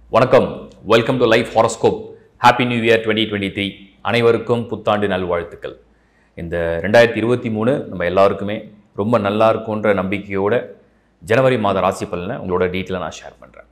வணக்கம் welcome to life horoscope happy new year twenty twenty three அனைவருக்கும் புத்தாண்டு நல்வாழ்த்துக்கள் இந்த ரெண்டாயிரத்தி இருபத்தி மூணு நம்ம எல்லாருக்குமே ரொம்ப நல்லா இருக்குன்ற நம்பிக்கையோட ஜனவரி மாத ராசி பலனை உங்களோட டீட்டெயிலாக நான் ஷேர் பண்ணுறேன்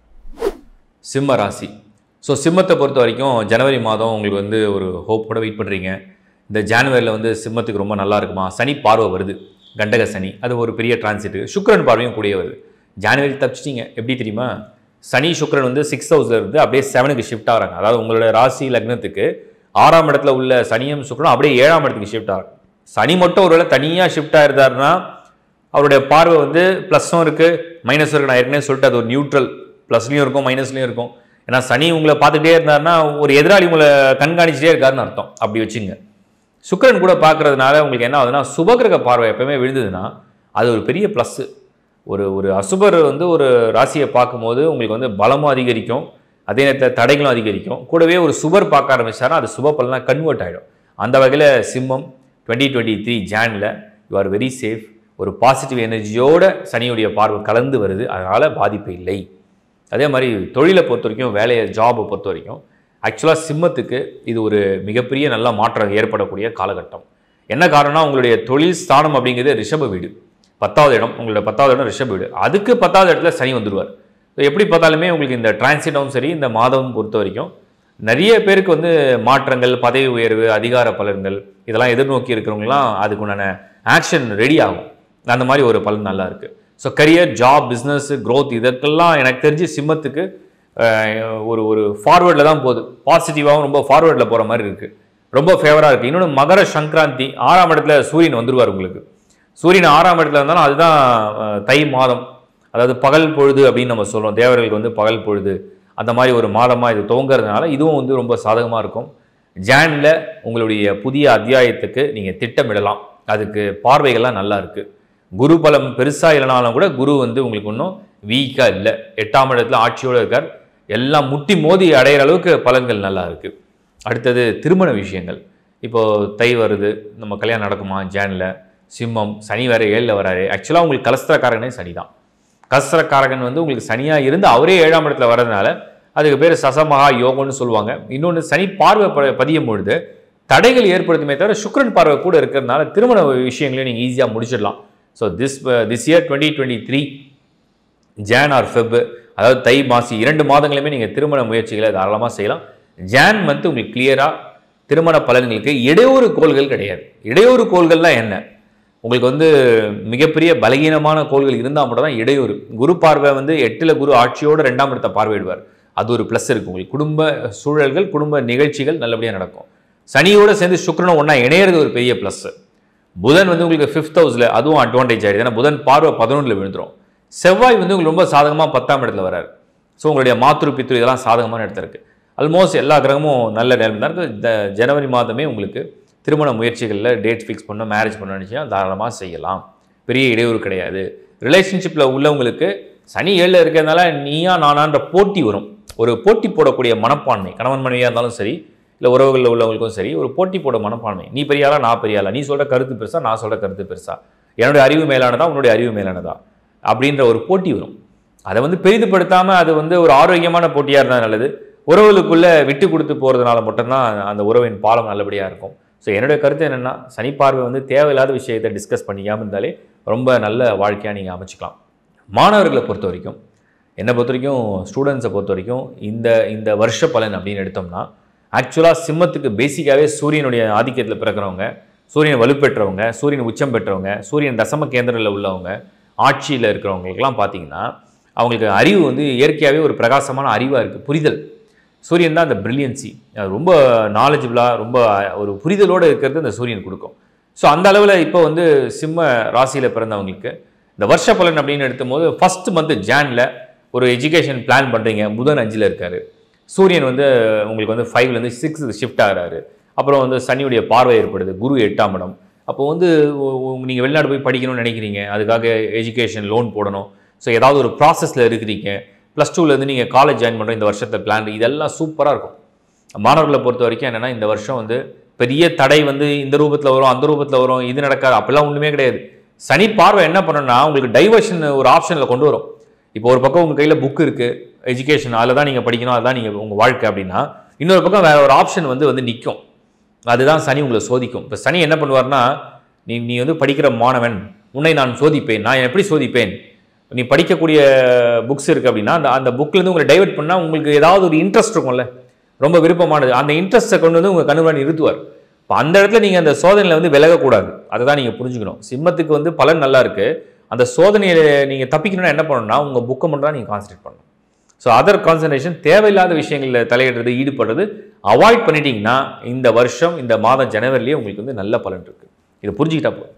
சிம்ம ராசி ஸோ சிம்மத்தை பொறுத்த வரைக்கும் ஜனவரி மாதம் உங்களுக்கு வந்து ஒரு ஹோப்போட வெயிட் பண்ணுறீங்க இந்த ஜனவரியில் வந்து சிம்மத்துக்கு ரொம்ப நல்லா இருக்குமா சனி பார்வை வருது கண்டக சனி அது ஒரு பெரிய டிரான்சிட் சுக்கிரன் பார்வையும் கூடிய வருது ஜனவரி தப்பிச்சிட்டிங்க எப்படி தெரியுமா சனி சுக்கிரன் வந்து சிக்ஸ் ஹவுஸ்ல இருந்து அப்படியே செவனுக்கு ஷிஃப்ட் ஆகிறாங்க அதாவது உங்களோட ராசி லக்னத்துக்கு ஆறாம் இடத்துல உள்ள சனியும் சுக்கிரனும் அப்படியே ஏழாம் இடத்துக்கு ஷிஃப்ட் ஆகிறாங்க சனி மட்டும் ஒருவேளை தனியாக ஷிஃப்ட் ஆயிருந்தாருன்னா அவருடைய பார்வை வந்து ப்ளஸ்ஸும் இருக்குது மைனஸும் இருக்குது நான் ஏற்கனவே சொல்லிட்டு அது ஒரு நியூட்ரல் ப்ளஸ்லையும் இருக்கும் மைனஸ்லையும் இருக்கும் ஏன்னா சனி உங்களை பார்த்துட்டே இருந்தாருன்னா ஒரு எதிராளி உங்களை கண்காணிச்சிட்டே இருக்காருன்னு அர்த்தம் அப்படி வச்சுங்க சுக்கிரன் கூட பார்க்கறதுனால உங்களுக்கு என்ன ஆகுதுன்னா சுபகிரக பார்வை எப்பவுமே விழுந்ததுன்னா அது ஒரு பெரிய ப்ளஸ்ஸு ஒரு ஒரு அசுபர் வந்து ஒரு ராசியை பார்க்கும்போது உங்களுக்கு வந்து பலமும் அதிகரிக்கும் அதே நேரத்தில் தடைகளும் அதிகரிக்கும் கூடவே ஒரு சுபர் பார்க்க ஆரம்பிச்சாருன்னா அது சுப பலனாக கன்வெர்ட் ஆகிடும் அந்த வகையில் சிம்மம் டுவெண்ட்டி டுவெண்ட்டி த்ரீ ஜானில் யூ ஆர் வெரி சேஃப் ஒரு பாசிட்டிவ் எனர்ஜியோட சனியுடைய பார்வை கலந்து வருது அதனால் பாதிப்பு இல்லை அதே மாதிரி தொழிலை பொறுத்த வரைக்கும் வேலையை ஜாபை பொறுத்த வரைக்கும் ஆக்சுவலாக சிம்மத்துக்கு இது ஒரு மிகப்பெரிய நல்ல மாற்றம் ஏற்படக்கூடிய காலகட்டம் என்ன காரணம்னா உங்களுடைய தொழில் ஸ்தானம் அப்படிங்கிறது ரிஷப வீடு பத்தாவது இடம் உங்களோட பத்தாவது இடம் ரிஷப வீடு அதுக்கு பத்தாவது இடத்துல சனி வந்துடுவார் So, எப்படி பார்த்தாலுமே உங்களுக்கு இந்த டிரான்சிட்டும் சரி இந்த மாதம் பொறுத்த வரைக்கும் நிறைய பேருக்கு வந்து மாற்றங்கள் பதவி உயர்வு அதிகார பலன்கள் இதெல்லாம் எதிர்நோக்கி இருக்கிறவங்களாம் அதுக்குண்டான ஆக்ஷன் ரெடி ஆகும் அந்த மாதிரி ஒரு பலன் நல்லா இருக்குது so career job business growth இதற்கெல்லாம் எனக்கு தெரிஞ்சு சிம்மத்துக்கு அஹ், ஒரு ஒரு ஃபார்வேர்டில் தான் போகுது பாசிட்டிவாகவும் ரொம்ப ஃபார்வேர்டில் போகிற மாதிரி இருக்குது ரொம்ப ஃபேவராக இருக்குது இன்னொன்று மகர சங்கராந்தி ஆறாம் இடத்துல சூரியன் வந்துருவார் உங்களுக்கு சூரியன் ஆறாம் இடத்துல இருந்தாலும் அதுதான் அஹ், தை மாதம் அதாவது பகல் பொழுது அப்படின்னு நம்ம சொல்றோம் தேவர்களுக்கு வந்து பகல் பொழுது அந்த மாதிரி ஒரு மாதமாக இது துவங்குறதுனால இதுவும் வந்து ரொம்ப சாதகமாக இருக்கும் ஜானில் உங்களுடைய புதிய அத்தியாயத்துக்கு நீங்கள் திட்டமிடலாம் அதுக்கு பார்வைகள்லாம் நல்லா இருக்குது குரு பலம் பெருசாக இல்லைனாலும் கூட குரு வந்து உங்களுக்கு இன்னும் வீக்காக இல்லை எட்டாம் இடத்துல ஆட்சியோடு இருக்கார் எல்லாம் முட்டி மோதி அடையிற அளவுக்கு பலன்கள் நல்லா இருக்குது அடுத்தது திருமண விஷயங்கள் இப்போது தை வருது நம்ம கல்யாணம் நடக்குமா ஜானில் சிம்மம் சனி வேற ஏழில் வராரு ஆக்சுவலாக உங்களுக்கு கலஸ்திரக்காரகனே சனி தான் கலஸ்திரக்காரகன் வந்து உங்களுக்கு சனியாக இருந்து அவரே ஏழாம் இடத்துல வர்றதுனால அதுக்கு பேர் சசமகா யோகம்னு சொல்லுவாங்க இன்னொன்று சனி பார்வை ப- பதியும் பொழுது தடைகள் ஏற்படுத்துமே தவிர சுக்கிரன் பார்வை கூட இருக்கிறதுனால திருமண விஷயங்களையும் நீங்கள் ஈஸியாக முடிச்சிடலாம் so this this year twenty twenty three Jan or Feb அதாவது தை மாசி இரண்டு மாதங்களுமே நீங்கள் திருமண முயற்சிகளை தாராளமாக செய்யலாம் ஜான் மந்த் உங்களுக்கு கிளியராக திருமண பலன்களுக்கு இடையூறு கோள்கள் கிடையாது இடையூறு கோள்கள்லாம் என்ன உங்களுக்கு வந்து மிகப்பெரிய பலகீனமான கோள்கள் இருந்தால் மட்டும் தான் இடையூறு குரு பார்வை வந்து எட்டில் குரு ஆட்சியோட ரெண்டாம் இடத்தை பார்வையிடுவார் அது ஒரு ப்ளஸ் இருக்குது உங்களுக்கு குடும்ப சூழல்கள் குடும்ப நிகழ்ச்சிகள் நல்லபடியாக நடக்கும் சனியோட சேர்ந்து சுக்கிரனும் ஒன்றா இணையிறது ஒரு பெரிய ப்ளஸ் புதன் வந்து உங்களுக்கு ஃபிஃப்த் ஹவுஸில் அதுவும் அட்வான்டேஜ் ஆகிடுது ஏன்னா புதன் பார்வை பதினொன்றில் விழுந்துரும் செவ்வாய் வந்து உங்களுக்கு ரொம்ப சாதகமாக பத்தாம் இடத்துல வராரு ஸோ உங்களுடைய மாத்ரு பித்ரு இதெல்லாம் சாதகமான இடத்துல இருக்குது ஆல்மோஸ்ட் எல்லா கிரகமும் நல்ல நேரம் தான் இருக்குது இந்த ஜனவரி மாதமே உங்களுக்கு திருமண முயற்சிகளில் டேட் ஃபிக்ஸ் பண்ண மேரேஜ் பண்ண நினச்சா தாராளமாக செய்யலாம் பெரிய இடையூறு கிடையாது ரிலேஷன்ஷிப்பில் உள்ளவங்களுக்கு சனி ஏழில் இருக்கிறதுனால நீயா நானான்ற போட்டி வரும் ஒரு போட்டி போடக்கூடிய மனப்பான்மை கணவன் மனைவியாக இருந்தாலும் சரி இல்லை உறவுகளில் உள்ளவங்களுக்கும் சரி ஒரு போட்டி போட மனப்பான்மை நீ பெரியாளா நான் பெரியாளா நீ சொல்கிற கருத்து பெருசா நான் சொல்கிற கருத்து பெருசா என்னுடைய அறிவு மேலானதா உன்னுடைய அறிவு மேலானதா அப்படின்ற ஒரு போட்டி வரும் அதை வந்து பெரிதுபடுத்தாமல் அது வந்து ஒரு ஆரோக்கியமான போட்டியாக இருந்தால் நல்லது உறவுகளுக்குள்ளே விட்டு கொடுத்து போகிறதுனால மட்டும்தான் அந்த உறவின் பாலம் நல்லபடியாக இருக்கும் ஸோ என்னுடைய கருத்து என்னென்னா சனி பார்வை வந்து தேவையில்லாத விஷயத்தை டிஸ்கஸ் பண்ணிக்காமல் இருந்தாலே ரொம்ப நல்ல வாழ்க்கையாக நீங்கள் அமைச்சிக்கலாம் மாணவர்களை பொறுத்த வரைக்கும் என்னை பொறுத்த வரைக்கும் ஸ்டூடெண்ட்ஸை பொறுத்த வரைக்கும் இந்த இந்த வருஷ பலன் அப்படின்னு எடுத்தோம்னா ஆக்சுவலாக சிம்மத்துக்கு பேசிக்காகவே சூரியனுடைய ஆதிக்கத்தில் பிறக்கிறவங்க சூரியன் வலுப்பெற்றவங்க சூரியன் உச்சம் பெற்றவங்க சூரியன் தசம கேந்திரத்தில் உள்ளவங்க ஆட்சியில் இருக்கிறவங்களுக்கெல்லாம் பார்த்தீங்கன்னா அவங்களுக்கு அறிவு வந்து இயற்கையாகவே ஒரு பிரகாசமான அறிவாக இருக்குது புரிதல் சூரியன் தான் அந்த பிரில்லியன்சி ரொம்ப நாலேஜபிளாக ரொம்ப ஒரு புரிதலோடு இருக்கிறது இந்த சூரியன் கொடுக்கும் ஸோ அந்த அளவில் இப்போ வந்து சிம்ம ராசியில் பிறந்தவங்களுக்கு இந்த வருஷ பலன் அப்படின்னு எடுக்கும்போது ஃபஸ்ட் மந்த் ஜானில் ஒரு எஜுகேஷன் பிளான் பண்ணுறீங்க புதன் அஞ்சில் இருக்காரு சூரியன் வந்து உங்களுக்கு வந்து ஃபைவ்லேருந்து சிக்ஸுக்கு ஷிஃப்ட் ஆகிறாரு அப்புறம் வந்து சனியுடைய பார்வை ஏற்படுது குரு எட்டாம் இடம் அப்போ வந்து நீங்கள் வெளிநாடு போய் படிக்கணும்னு நினைக்கிறீங்க அதுக்காக எஜுகேஷன் லோன் போடணும் ஸோ ஏதாவது ஒரு ப்ராசஸில் இருக்கிறீங்க ப்ளஸ் டூலேருந்து நீங்கள் காலேஜ் ஜாயின் பண்ணுற இந்த வருஷத்தை பிளான் இதெல்லாம் சூப்பராக இருக்கும் மாணவர்களை பொறுத்த வரைக்கும் என்னென்னா இந்த வருஷம் வந்து பெரிய தடை வந்து இந்த ரூபத்தில் வரும் அந்த ரூபத்தில் வரும் இது நடக்காது அப்படிலாம் ஒன்றுமே கிடையாது சனி பார்வை என்ன பண்ணணும்னா உங்களுக்கு டைவர்ஷன் ஒரு ஆப்ஷனில் கொண்டு வரும் இப்போ ஒரு பக்கம் உங்கள் கையில் புக் இருக்குது எஜுகேஷன் அதில் தான் நீங்கள் படிக்கணும் அதுதான் நீங்கள் உங்கள் வாழ்க்கை அப்படின்னா இன்னொரு பக்கம் வேற ஒரு ஆப்ஷன் வந்து வந்து நிற்கும் அதுதான் சனி உங்களை சோதிக்கும் இப்போ சனி என்ன பண்ணுவார்னா நீ நீ வந்து படிக்கிற மாணவன் உன்னை நான் சோதிப்பேன் நான் எப்படி சோதிப்பேன் நீ படிக்கக்கூடிய புக்ஸ் இருக்குது அப்படின்னா அந்த அந்த புக்லேருந்து உங்களை டைவர்ட் பண்ணால் உங்களுக்கு ஏதாவது ஒரு இன்ட்ரெஸ்ட் இருக்கும்ல ரொம்ப விருப்பமானது அந்த இன்ட்ரெஸ்ட்டை கொண்டு வந்து உங்கள் கண்ணுடன் நிறுத்துவார் இப்போ அந்த இடத்துல நீங்கள் அந்த சோதனையில் வந்து விலகக்கூடாது அதை தான் நீங்கள் புரிஞ்சுக்கணும் சிம்மத்துக்கு வந்து பலன் நல்லா இருக்குது அந்த சோதனையை நீங்கள் தப்பிக்கணும்னா என்ன பண்ணணும்னா உங்கள் புக்கை மட்டும் தான் நீங்கள் கான்சன்ட்ரேட் பண்ணணும் ஸோ அதர் கான்சன்ட்ரேஷன் தேவையில்லாத விஷயங்களில் தலையிடுறது ஈடுபடுறது அவாய்ட் பண்ணிட்டீங்கன்னா இந்த வருஷம் இந்த மாதம் ஜனவரிலேயே உங்களுக்கு வந்து நல்ல பலன் இருக்குது இதை புரிஞ்சுக்கிட்டா போதும்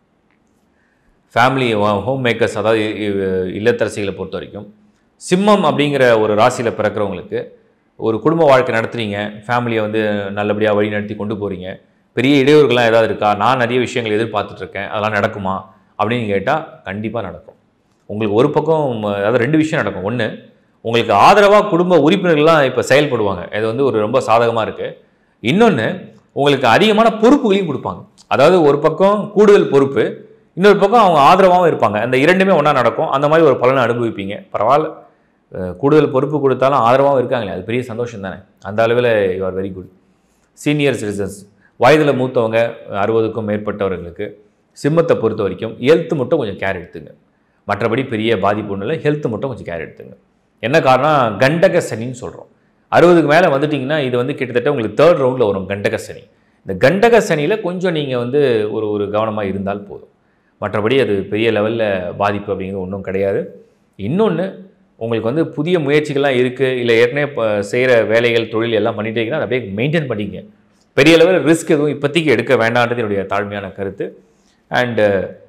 ஃபேமிலி ஹோம் மேக்கர்ஸ் அதாவது இ- இ- இல்லத்தரசிகளை பொறுத்த வரைக்கும் சிம்மம் அப்படிங்கிற ஒரு ராசியில் பிறக்கிறவங்களுக்கு ஒரு குடும்ப வாழ்க்கை நடத்துறீங்க ஃபேமிலியை வந்து நல்லபடியாக வழி நடத்தி கொண்டு போகிறீங்க பெரிய இடையூறுகள்லாம் ஏதாவது இருக்கா நான் நிறைய விஷயங்கள் எதிர்பார்த்துட்டு இருக்கேன் அதெல்லாம் நடக்குமா அப்படின்னு கேட்டால் கண்டிப்பாக நடக்கும் உங்களுக்கு ஒரு பக்கம் ம, அதாவது ரெண்டு விஷயம் நடக்கும் ஒன்று உங்களுக்கு ஆதரவாக குடும்ப உறுப்பினர்கள்லாம் இப்போ செயல்படுவாங்க இது வந்து ஒரு ரொம்ப சாதகமாக இருக்குது இன்னொன்று உங்களுக்கு அதிகமான பொறுப்புகளையும் கொடுப்பாங்க அதாவது ஒரு பக்கம் கூடுதல் பொறுப்பு இன்னொரு பக்கம் அவங்க ஆதரவாகவும் இருப்பாங்க அந்த இரண்டுமே ஒன்றா நடக்கும் அந்த மாதிரி ஒரு பலனை அனுபவிப்பீங்க பரவாயில்ல அஹ் கூடுதல் பொறுப்பு கொடுத்தாலும் ஆதரவாகவும் இருக்காங்களே அது பெரிய சந்தோஷம் தானே அந்த அளவில் you are very good senior citizens வயதில் மூத்தவங்க அறுபதுக்கும் மேற்பட்டவர்களுக்கு சிம்மத்தை பொறுத்த வரைக்கும் ஹெல்த் மட்டும் கொஞ்சம் கேர் எடுத்துங்க மற்றபடி பெரிய பாதிப்பு ஒன்றும் இல்லை ஹெல்த் மட்டும் கொஞ்சம் கேர் எடுத்துங்க என்ன காரணம் கண்டக சனின்னு சொல்கிறோம் அறுபதுக்கு மேலே வந்துட்டிங்கன்னா இது வந்து கிட்டத்தட்ட உங்களுக்கு தேர்ட் ரவுண்டில் வரும் கண்டக சனி இந்த கண்டக சனியில் கொஞ்சம் நீங்கள் வந்து ஒரு ஒரு கவனமாக இருந்தால் போதும் மற்றபடி அது பெரிய லெவலில் பாதிப்பு அப்படிங்கிறது ஒன்றும் கிடையாது இன்னொன்று உங்களுக்கு வந்து புதிய முயற்சிகள்லாம் இருக்குது இல்லை ஏற்கனவே இப்போ செய்கிற வேலைகள் தொழில் எல்லாம் பண்ணிட்டீங்கன்னா அதை அப்படியே மெயின்டைன் பண்ணிக்கங்க பெரிய லெவலில் ரிஸ்க் எதுவும் இப்போதைக்கு எடுக்க வேண்டான்றது என்னுடைய தாழ்மையான கருத்து அண்டு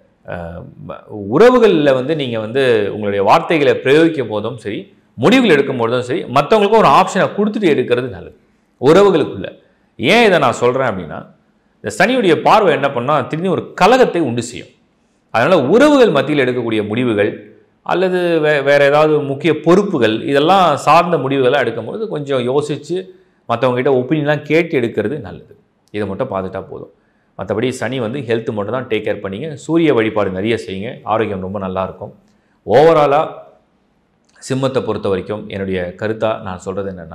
உறவுகளில் வந்து நீங்கள் வந்து உங்களுடைய வார்த்தைகளை பிரயோகிக்கும் போதும் சரி முடிவுகள் எடுக்கும் போதும் சரி மற்றவங்களுக்கும் ஒரு ஆப்ஷனை கொடுத்துட்டு எடுக்கிறது நல்லது உறவுகளுக்குள்ள ஏன் இதை நான் சொல்கிறேன் அப்படின்னா இந்த சனியுடைய பார்வை என்ன பண்ணால் திடீர்னு ஒரு கலகத்தை உண்டு செய்யும் அதனால் உறவுகள் மத்தியில் எடுக்கக்கூடிய முடிவுகள் அல்லது வே வேறு ஏதாவது முக்கிய பொறுப்புகள் இதெல்லாம் சார்ந்த முடிவுகளை எடுக்கும்போது கொஞ்சம் யோசித்து மற்றவங்ககிட்ட ஒப்பீனியன்லாம் கேட்டு எடுக்கிறது நல்லது இதை மட்டும் பார்த்துட்டா போதும் மற்றபடி சனி வந்து ஹெல்த் மட்டும் தான் டேக் கேர் பண்ணிங்க சூரிய வழிபாடு நிறைய செய்யுங்க ஆரோக்கியம் ரொம்ப நல்லா இருக்கும் ஓவராலாக சிம்மத்தை பொறுத்த வரைக்கும் என்னுடைய கருத்தாக நான் சொல்கிறது என்னென்னா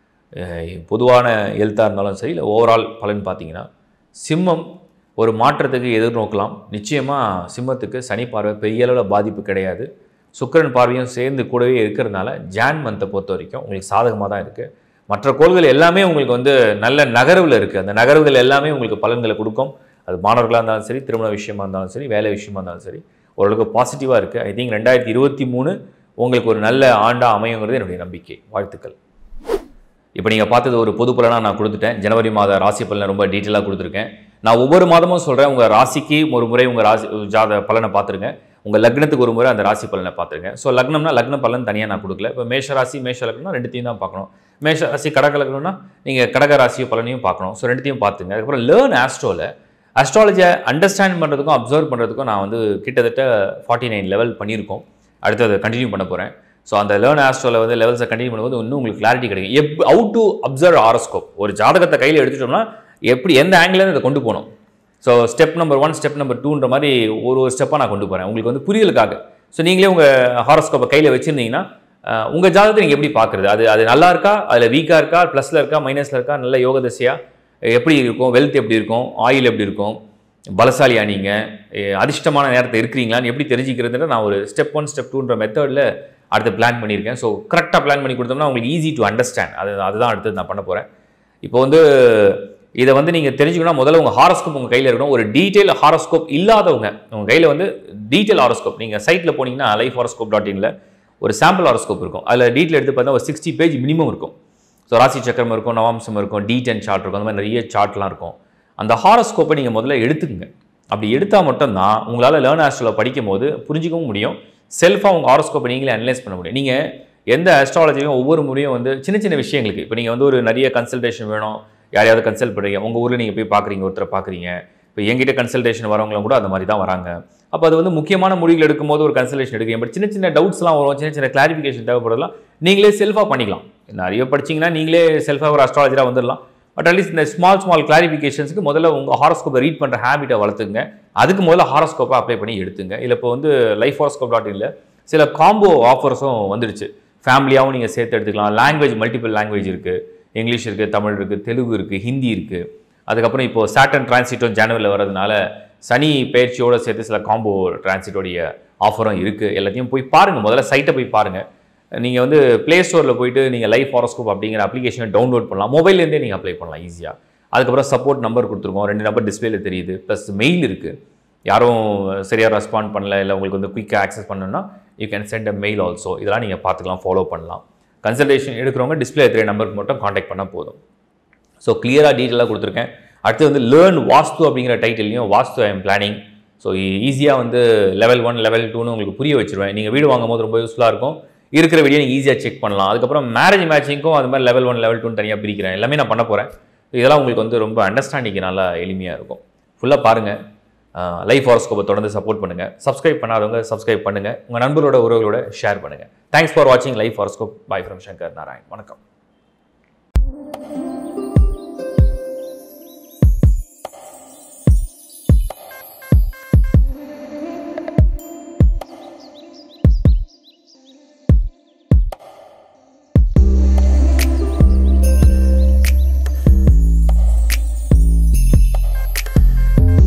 பொதுவான ஹெல்த்தாக இருந்தாலும் சரி இல்லை ஓவரால் பலன் பார்த்தீங்கன்னா சிம்மம் ஒரு மாற்றத்துக்கு எதிர்நோக்கலாம் நிச்சயமாக சிம்மத்துக்கு சனி பார்வை பெரிய அளவில் பாதிப்பு கிடையாது சுக்கிரன் பார்வையும் சேர்ந்து கூடவே இருக்கிறதுனால ஜான் மந்த்தை பொறுத்த வரைக்கும் உங்களுக்கு சாதகமாக தான் இருக்குது மற்ற கோள்கள் எல்லாமே உங்களுக்கு வந்து நல்ல நகர்வில் இருக்குது அந்த நகர்வுகள் எல்லாமே உங்களுக்கு பலன்களை கொடுக்கும் அது மாணவர்களாக இருந்தாலும் சரி திருமண விஷயமா இருந்தாலும் சரி வேலை விஷயமா இருந்தாலும் சரி ஓரளவுக்கு பாசிட்டிவாக இருக்குது ஐ திங்க் ரெண்டாயிரத்தி இருபத்தி மூணு உங்களுக்கு ஒரு நல்ல ஆண்டாக அமையுங்கிறது என்னுடைய நம்பிக்கை வாழ்த்துக்கள் இப்போ நீங்கள் பார்த்தது ஒரு பொது பலனாக நான் கொடுத்துட்டேன் ஜனவரி மாத ராசி பலனை ரொம்ப டீட்டெயிலாக கொடுத்துருக்கேன் நான் ஒவ்வொரு மாதமும் சொல்கிறேன் உங்கள் ராசிக்கு ஒரு முறை உங்கள் ராசி ஜாத பலனை பார்த்துருங்க உங்கள் லக்னத்துக்கு ஒரு முறை அந்த ராசி பலனை பார்த்துருங்க ஸோ லக்னம்னா லக்ன பலன் தனியாக நான் கொடுக்கல இப்போ மேஷ ராசி மேஷ லக்னம் ரெண்டுத்தையும் தான் பார்க்கணும் மேஷ ராசி கடக லக்னம்னா நீங்கள் கடக ராசி பலனையும் பார்க்கணும் ஸோ ரெண்டுத்தையும் பார்த்துங்க அதுக்கப்புறம் லேர்ன் ஆஸ்ட்ரோவில் அஸ்ட்ராலஜியை அண்டர்ஸ்டாண்ட் பண்ணுறதுக்கும் அப்சர்வ் பண்ணுறதுக்கும் நான் வந்து கிட்டத்தட்ட ஃபார்ட்டி நைன் லெவல் பண்ணியிருக்கோம் அடுத்து அதை கண்டினியூ பண்ண போகிறேன் ஸோ அந்த லேர்ன் ஆஸ்ட்ரோவில் வந்து லெவல்ஸை கண்டினியூ பண்ணும்போது இன்னும் உங்களுக்கு கிளாரிட்டி கிடைக்கும் எப் அவுட் டு அப்சர்வ் ஆரோஸ்கோப் ஒரு ஜாதகத்தை கையில் எடுத்துட்டோம்னா எப்படி எந்த ஆங்கிலேருந்து அதை கொண்டு போகணும் so step number one step number டூன்ற மாதிரி ஒரு ஒரு ஸ்டெப்பாக நான் கொண்டு போகிறேன் உங்களுக்கு வந்து புரியலுக்காக ஸோ நீங்களே உங்கள் ஹாரோஸ்கோப்பை கையில் வச்சுருந்தீங்கன்னா உங்கள் ஜாதகத்தை நீங்கள் எப்படி பார்க்குறது அது அது நல்லா இருக்கா அதில் வீக்காக இருக்கா ப்ளஸில் இருக்கா மைனஸில் இருக்கா நல்ல யோக திசையா எப்படி இருக்கும் வெல்த் எப்படி இருக்கும் ஆயில் எப்படி இருக்கும் பலசாலியா நீங்கள் அதிர்ஷ்டமான நேரத்தை இருக்கிறீங்களான்னு எப்படி தெரிஞ்சுக்கிறதுன்ற நான் ஒரு ஸ்டெப் ஒன் ஸ்டெப் டூன்ற மெத்தடில் அடுத்து பிளான் பண்ணியிருக்கேன் ஸோ கரெக்டாக பிளான் பண்ணி கொடுத்தோம்னா உங்களுக்கு ஈஸி டு அண்டர்ஸ்டாண்ட் அது அதுதான் அடுத்தது நான் பண்ண போகிறேன் இப்போ வந்து இதை வந்து நீங்கள் தெரிஞ்சுக்கணும் முதல்ல உங்கள் ஹாரோஸ்கோப் உங்கள் கையில் இருக்கணும் ஒரு டீட்டெயில் ஹாரோஸ்கோப் இல்லாதவங்க உங்கள் கையில் வந்து டீட்டெயில் ஹாரோஸ்கோப் நீங்கள் சைட்டில் போனீங்கன்னா லைஃப் ஹாரோஸ்கோப் டாட் இனில் ஒரு சாம்பிள் ஹாரோஸ்கோப் இருக்கும் அதில் டீட்டெயில் எடுத்து பார்த்தா ஒரு சிக்ஸ்டி பேஜ் மினிமம் இருக்கும் ஸோ ராசி சக்கரம் இருக்கும் நவாம்சம் இருக்கும் டி டென் சார்ட் இருக்கும் அந்த மாதிரி நிறைய சார்ட்லாம் இருக்கும் அந்த ஹாரோஸ்கோப்பை நீங்கள் முதல்ல எடுத்துக்கங்க அப்படி எடுத்தால் மட்டும்தான் உங்களால் லேர்ன் ஆஸ்ட்ரோவில் படிக்கும் போது புரிஞ்சிக்கவும் முடியும் செல்ஃபாக உங்கள் ஹாரோஸ்கோப்பை நீங்களே அனலைஸ் பண்ண முடியும் நீங்கள் எந்த அஸ்ட்ராலஜியும் ஒவ்வொரு முறையும் வந்து சின்ன சின்ன விஷயங்களுக்கு இப்போ நீங்கள் வந்து ஒரு நிறைய கன்சல்டேஷன் வேணும் யாரையாவது கன்சல்ட் பண்ணுறீங்க உங்கள் ஊரில் நீங்கள் போய் பார்க்குறீங்க ஒருத்தரை பார்க்குறீங்க இப்போ எங்கிட்ட கன்சல்டேஷன் வரவங்களும் கூட அந்த மாதிரி தான் வராங்க அப்போ அது வந்து முக்கியமான முடிவுகள் எடுக்கும்போது ஒரு கன்சல்டேஷன் எடுக்கிறீங்க பட் சின்ன சின்ன டவுட்ஸ்லாம் வரும் சின்ன சின்ன கிளாரிஃபிகேஷன் தேவைப்படுறதுலாம் நீங்களே செல்ஃபாக பண்ணிக்கலாம் நிறைய படிச்சீங்கன்னா நீங்களே செல்ஃபாக ஒரு அஸ்ட்ராலஜராக வந்துடலாம் பட் அட்லீஸ்ட் இந்த ஸ்மால் ஸ்மால் கிளாரிஃபிகேஷன்ஸ்க்கு முதல்ல உங்கள் ஹாரோஸ்கோப்பை ரீட் பண்ணுற ஹேபிட்டை வளர்த்துங்க அதுக்கு முதல்ல ஹாரோஸ்கோப்பை அப்ளை பண்ணி எடுத்துங்க இல்லை இப்போ வந்து லைஃப் ஹாரோஸ்கோப் டாட் இனில் சில காம்போ ஆஃபர்ஸும் வந்துடுச்சு ஃபேமிலியாகவும் நீங்கள் சேர்த்து எடுத்துக்கலாம் லாங்குவேஜ் மல்டிபிள் லாங்குவேஜ் இருக்குது இங்கிலீஷ் இருக்குது தமிழ் இருக்குது தெலுங்கு இருக்குது ஹிந்தி இருக்குது அதுக்கப்புறம் இப்போ சாட்டன் டிரான்சிட்டும் ஜனவரியில் வர்றதுனால சனி பயிற்சியோட சேர்த்து சில காம்போ டிரான்சிட்டோடைய ஆஃபரும் இருக்குது எல்லாத்தையும் போய் பாருங்கள் முதல்ல சைட்டை போய் பாருங்கள் நீங்கள் வந்து ப்ளே ஸ்டோரில் போயிட்டு நீங்கள் லைஃப் ஹாரோஸ்கோப் அப்படிங்கிற அப்ளிகேஷனை டவுன்லோட் பண்ணலாம் மொபைல்லேருந்தே நீங்கள் அப்ளை பண்ணலாம் ஈஸியாக அதுக்கப்புறம் சப்போர்ட் நம்பர் கொடுத்துருக்கோம் ரெண்டு நம்பர் டிஸ்பிளேல தெரியுது ப்ளஸ் மெயில் இருக்குது யாரும் சரியாக ரெஸ்பாண்ட் பண்ணல இல்லை உங்களுக்கு வந்து குயிக்காக ஆக்சஸ் பண்ணணும்னா you can send a mail also இதெல்லாம் நீங்கள் பார்த்துக்கலாம் ஃபாலோ பண்ணலாம் கன்சல்டேஷன் எடுக்கிறவங்க டிஸ்பிளே தெரிய நம்பருக்கு மட்டும் காண்டாக்ட் பண்ணால் போதும் ஸோ கிளியராக டீட்டெயிலாக கொடுத்துருக்கேன் அடுத்து வந்து லேர்ன் வாஸ்து அப்படிங்கிற டைட்டிலையும் vastu I am planning so ஈஸியாக வந்து லெவல் ஒன் லெவல் டூன்னு உங்களுக்கு புரிய வச்சிருவேன் நீங்கள் வீடு வாங்கும் போது ரொம்ப யூஸ்ஃபுல்லாக இருக்கும் இருக்கிற வீடியோ நீங்கள் ஈஸியாக செக் பண்ணலாம் அதுக்கப்புறம் மேரேஜ் மேட்சிங்க்கும் அது மாதிரி லெவல் ஒன் லெவல் டூன்னு தனியாக பிரிக்கிறேன் எல்லாமே நான் பண்ண போகிறேன் இதெல்லாம் உங்களுக்கு வந்து ரொம்ப அண்டர்ஸ்டாண்டிங் நல்லா எளிமையாக இருக்கும் ஃபுல்லாக பாருங்கள் லைஃப் ஹாரோஸ்கோப்பை தொடர்ந்து சப்போர்ட் பண்ணுங்கள் சப்ஸ்கிரைப் பண்ணாதவங்க சப்ஸ்கிரைப் பண்ணுங்கள் உங்கள் நண்பரோட உறவுகளோட ஷேர் பண்ணுங்கள் தேங்க்ஸ் ஃபார் வாட்சிங் life horoscope bye from Shankar Narayan வணக்கம்